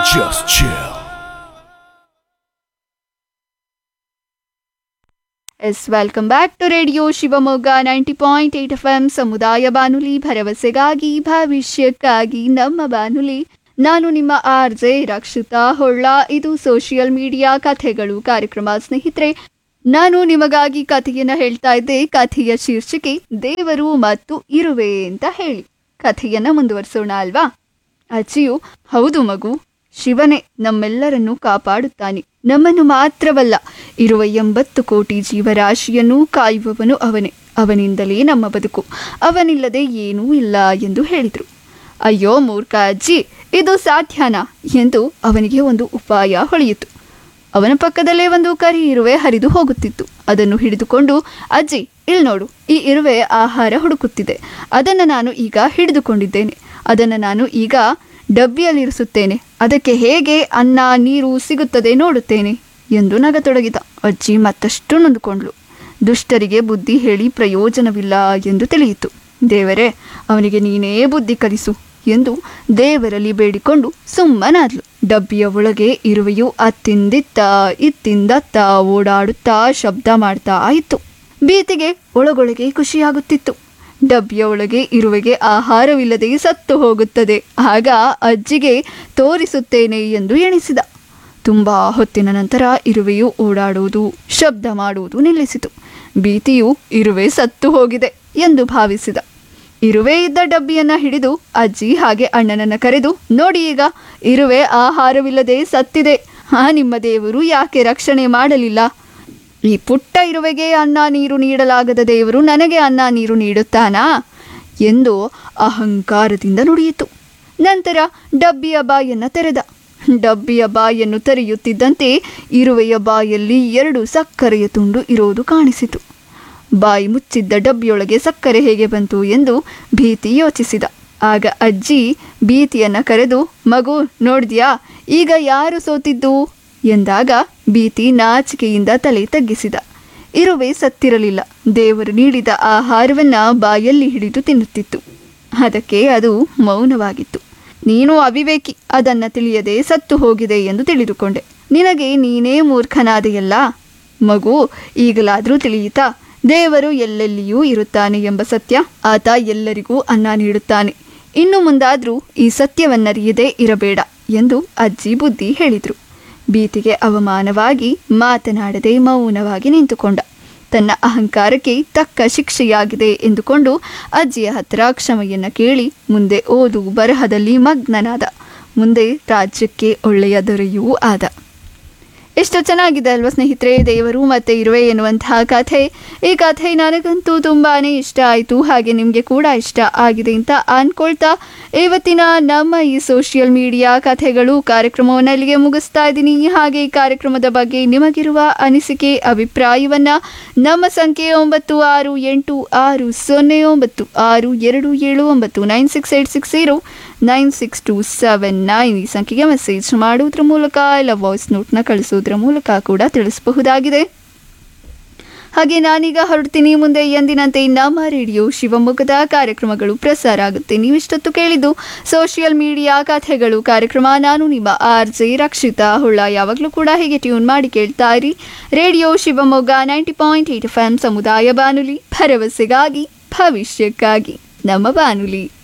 Just chill. Yes welcome back to radio Shivamogga ninety point eight F M ಸಮುದಾಯ ಬಾನುಲಿ ಭರವಸೆಗಾಗಿ ಭವಿಷ್ಯಕ್ಕಾಗಿ ನಮ್ಮ ಬಾನುಲಿ ನಾನು ನಿಮ್ಮ ಆರ್ ಜೆ ರಕ್ಷಿತಾ ಹೊಳ್ಳ ಇದು ಸೋಷಿಯಲ್ ಮೀಡಿಯಾ ಕಥೆಗಳು ಕಾರ್ಯಕ್ರಮ ಸ್ನೇಹಿತರೆ ನಾನು ನಿಮಗಾಗಿ ಕಥೆಯನ್ನ ಹೇಳ್ತಾ ಇದ್ದೆ ಕಥೆಯ ಶೀರ್ಷಿಕೆ ದೇವರು ಮತ್ತು ಇರುವೆ ಅಂತ ಹೇಳಿ ಕಥೆಯನ್ನ ಮುಂದುವರಿಸೋಣ ಅಲ್ವಾ ಅಜ್ಜಿಯು ಹೌದು ಮಗು ಶಿವನೇ ನಮ್ಮೆಲ್ಲರನ್ನೂ ಕಾಪಾಡುತ್ತಾನೆ ನಮ್ಮನ್ನು ಮಾತ್ರವಲ್ಲ ಇರುವ ಎಂಬತ್ತು ಕೋಟಿ ಜೀವರಾಶಿಯನ್ನು ಕಾಯುವವನು ಅವನೇ ಅವನಿಂದಲೇ ನಮ್ಮ ಬದುಕು ಅವನಿಲ್ಲದೆ ಏನೂ ಇಲ್ಲ ಎಂದು ಹೇಳಿದರು ಅಯ್ಯೋ ಮೂರ್ಖ ಅಜ್ಜಿ ಇದು ಸಾಧ್ಯನಾ ಎಂದು ಅವನಿಗೆ ಒಂದು ಉಪಾಯ ಹೊಳೆಯಿತು ಅವನ ಪಕ್ಕದಲ್ಲೇ ಒಂದು ಕರಿ ಇರುವೆ ಹರಿದು ಹೋಗುತ್ತಿತ್ತು ಅದನ್ನು ಹಿಡಿದುಕೊಂಡು ಅಜ್ಜಿ ಇಲ್ಲಿ ನೋಡು ಈ ಇರುವೆ ಆಹಾರ ಹುಡುಕುತ್ತಿದೆ ಅದನ್ನು ನಾನು ಈಗ ಹಿಡಿದುಕೊಂಡಿದ್ದೇನೆ ಅದನ್ನು ನಾನು ಈಗ ಡಬ್ಬಿಯಲ್ಲಿರಿಸುತ್ತೇನೆ ಅದಕ್ಕೆ ಹೇಗೆ ಅನ್ನ ನೀರು ಸಿಗುತ್ತದೆ ನೋಡುತ್ತೇನೆ ಎಂದು ನಗತೊಡಗಿದ ಅಜ್ಜಿ ಮತ್ತಷ್ಟು ನೊಂದುಕೊಂಡ್ಳು ದುಷ್ಟರಿಗೆ ಬುದ್ಧಿ ಹೇಳಿ ಪ್ರಯೋಜನವಿಲ್ಲ ಎಂದು ತಿಳಿಯಿತು ದೇವರೇ ಅವನಿಗೆ ನೀನೇ ಬುದ್ಧಿ ಕಲಿಸು ಎಂದು ದೇವರಲ್ಲಿ ಬೇಡಿಕೊಂಡು ಸುಮ್ಮನಾದ್ಲು ಡಬ್ಬಿಯ ಒಳಗೆ ಇರುವೆಯು ಅತ್ತಿಂದಿತ್ತ ಇತ್ತಿಂದತ್ತ ಓಡಾಡುತ್ತಾ ಶಬ್ದ ಮಾಡ್ತಾ ಇತ್ತು ಭೀತಿಗೆ ಒಳಗೊಳಗೆ ಖುಷಿಯಾಗುತ್ತಿತ್ತು ಡಬ್ಬಿಯ ಒಳಗೆ ಇರುವೆಗೆ ಆಹಾರವಿಲ್ಲದೆ ಸತ್ತು ಹೋಗುತ್ತದೆ ಆಗ ಅಜ್ಜಿಗೆ ತೋರಿಸುತ್ತೇನೆ ಎಂದು ಎಣಿಸಿದ ತುಂಬ ಹೊತ್ತಿನ ನಂತರ ಇರುವೆಯು ಓಡಾಡುವುದು ಶಬ್ದ ಮಾಡುವುದು ನಿಲ್ಲಿಸಿತು ಭೀತಿಯು ಇರುವೆ ಸತ್ತು ಹೋಗಿದೆ ಎಂದು ಭಾವಿಸಿದ ಇರುವೆ ಇದ್ದ ಡಬ್ಬಿಯನ್ನ ಹಿಡಿದು ಅಜ್ಜಿ ಹಾಗೆ ಅಣ್ಣನನ್ನ ಕರೆದು ನೋಡಿ ಈಗ ಇರುವೆ ಆಹಾರವಿಲ್ಲದೆ ಸತ್ತಿದೆ ಹಾ ನಿಮ್ಮ ದೇವರು ಯಾಕೆ ರಕ್ಷಣೆ ಮಾಡಲಿಲ್ಲ ಈ ಪುಟ್ಟ ಇರುವೆಗೆ ಅನ್ನ ನೀರು ನೀಡಲಾಗದ ದೇವರು ನನಗೆ ಅನ್ನ ನೀರು ನೀಡುತ್ತಾನಾ ಎಂದು ಅಹಂಕಾರದಿಂದ ನುಡಿಯಿತು ನಂತರ ಡಬ್ಬಿಯ ಬಾಯನ್ನು ತೆರೆದ ಡಬ್ಬಿಯ ಬಾಯನ್ನು ತೆರೆಯುತ್ತಿದ್ದಂತೆ ಇರುವೆಯ ಬಾಯಲ್ಲಿ ಎರಡು ಸಕ್ಕರೆಯ ತುಂಡು ಇರೋದು ಕಾಣಿಸಿತು ಬಾಯಿ ಮುಚ್ಚಿದ್ದ ಡಬ್ಬಿಯೊಳಗೆ ಸಕ್ಕರೆ ಹೇಗೆ ಬಂತು ಎಂದು ಭೀತಿ ಯೋಚಿಸಿದ ಆಗ ಅಜ್ಜಿ ಭೀತಿಯನ್ನ ಕರೆದು ಮಗು ನೋಡಿದ್ಯಾ ಈಗ ಯಾರು ಸೋತಿದ್ದು ಎಂದಾಗ ಭೀತಿ ನಾಚಿಕೆಯಿಂದ ತಲೆ ತಗ್ಗಿಸಿದ ಇರುವೆ ಸತ್ತಿರಲಿಲ್ಲ ದೇವರು ನೀಡಿದ ಆಹಾರವನ್ನ ಬಾಯಲ್ಲಿ ಹಿಡಿದು ತಿನ್ನುತ್ತಿತ್ತು ಅದಕ್ಕೆ ಅದು ಮೌನವಾಗಿತ್ತು ನೀನು ಅವಿವೇಕಿ ಅದನ್ನ ತಿಳಿಯದೆ ಸತ್ತು ಹೋಗಿದೆ ಎಂದು ತಿಳಿದುಕೊಂಡೆ ನಿನಗೆ ನೀನೇ ಮೂರ್ಖನಾದೆಯಲ್ಲ ಮಗು ಈಗಲಾದರೂ ತಿಳಿಯಿತಾ ದೇವರು ಎಲ್ಲೆಲ್ಲಿಯೂ ಇರುತ್ತಾನೆ ಎಂಬ ಸತ್ಯ ಆತ ಎಲ್ಲರಿಗೂ ಅನ್ನ ನೀಡುತ್ತಾನೆ ಇನ್ನು ಮುಂದಾದರೂ ಈ ಸತ್ಯವನ್ನರಿಯದೇ ಇರಬೇಡ ಎಂದು ಅಜ್ಜಿ ಬುದ್ಧಿ ಹೇಳಿದರು ಭೀತಿಗೆ ಅವಮಾನವಾಗಿ ಮಾತನಾಡದೆ ಮೌನವಾಗಿ ನಿಂತುಕೊಂಡ ತನ್ನ ಅಹಂಕಾರಕ್ಕೆ ತಕ್ಕ ಶಿಕ್ಷೆಯಾಗಿದೆ ಎಂದುಕೊಂಡು ಅಜ್ಜಿಯ ಹತ್ತಿರ ಕ್ಷಮೆಯನ್ನು ಕೇಳಿ ಮುಂದೆ ಓದು ಬರಹದಲ್ಲಿ ಮಗ್ನನಾದ ಮುಂದೆ ರಾಜ್ಯಕ್ಕೆ ಒಳ್ಳೆಯ ದೊರೆಯೂ ಆದ ಎಷ್ಟು ಚೆನ್ನಾಗಿದೆ ಅಲ್ವಾ ಸ್ನೇಹಿತರೆ ದೇವರು ಮತ್ತೆ ಇರುವೆ ಎನ್ನುವಂತಹ ಕಥೆ ಈ ಕಥೆ ನನಗಂತೂ ತುಂಬಾನೇ ಇಷ್ಟ ಆಯಿತು ಹಾಗೆ ನಿಮಗೆ ಕೂಡ ಇಷ್ಟ ಆಗಿದೆ ಅಂತ ಅನ್ಕೊಳ್ತಾ ಇವತ್ತಿನ ನಮ್ಮ ಈ ಸೋಷಿಯಲ್ ಮೀಡಿಯಾ ಕಥೆಗಳು ಕಾರ್ಯಕ್ರಮವನ್ನು ಇಲ್ಲಿಗೆ ಮುಗಿಸ್ತಾ ಇದ್ದೀನಿ ಹಾಗೆ ಈ ಕಾರ್ಯಕ್ರಮದ ಬಗ್ಗೆ ನಿಮಗಿರುವ ಅನಿಸಿಕೆ ಅಭಿಪ್ರಾಯವನ್ನ ನಮ್ಮ ಸಂಖ್ಯೆ ಒಂಬತ್ತು ಆರು ಎಂಟು ಆರು ಸೊನ್ನೆ ಒಂಬತ್ತು ಆರು ಎರಡು ಏಳು ಒಂಬತ್ತು nine six eight six zero nine six two seven nine ಈ ಸಂಖ್ಯೆಗೆ ಮೆಸೇಜ್ ಮಾಡುವುದರ ಮೂಲಕ ಇಲ್ಲ ವಾಯ್ಸ್ ನೋಟ್ನ ಕಳಿಸೋದ್ರ ಮೂಲಕ ಕೂಡ ತಿಳಿಸಬಹುದಾಗಿದೆ ಹಾಗೆ ನಾನೀಗ ಹೊರಡ್ತೀನಿ ಮುಂದೆ ಎಂದಿನಂತೆ ನಮ್ಮ ರೇಡಿಯೋ ಶಿವಮೊಗ್ಗದ ಕಾರ್ಯಕ್ರಮಗಳು ಪ್ರಸಾರ ಆಗುತ್ತೆ ನೀವಿಷ್ಟೊತ್ತು ಕೇಳಿದ್ದು ಸೋಷಿಯಲ್ ಮೀಡಿಯಾ ಕಥೆಗಳು ಕಾರ್ಯಕ್ರಮ ನಾನು ನಿಮ್ಮ ಆರ್ ಜೆ ರಕ್ಷಿತಾ ಹುಳ್ಳ ಯಾವಾಗಲೂ ಕೂಡ ಹೀಗೆ ಟ್ಯೂನ್ ಮಾಡಿ ಕೇಳ್ತಾ ಇರಿ radio Shivamogga ninety point eight F M ಸಮುದಾಯ ಬಾನುಲಿ ಭರವಸೆಗಾಗಿ ಭವಿಷ್ಯಕ್ಕಾಗಿ ನಮ್ಮ ಬಾನುಲಿ